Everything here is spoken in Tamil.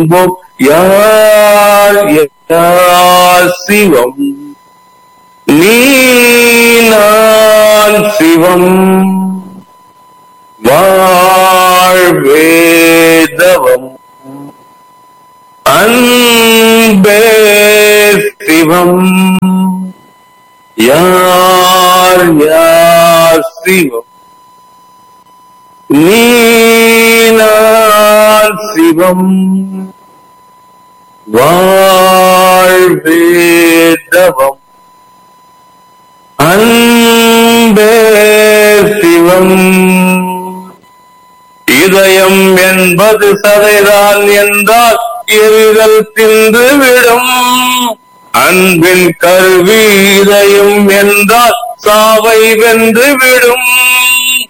என்போம் யார் யார் சிவம் நீ நான் சிவம் வாழ்வேதவம் அன்பே சிவம் யார் யார் சிவம் நீ நான் சிவம் வாழ்வேதவம் அன்பே சிவம் இதயம் என்பது சதைதான் என்றால் எரிதல் தின்று விடும் அன்பின் கருவி இதயம் என்றால் சாவை வென்று விடும்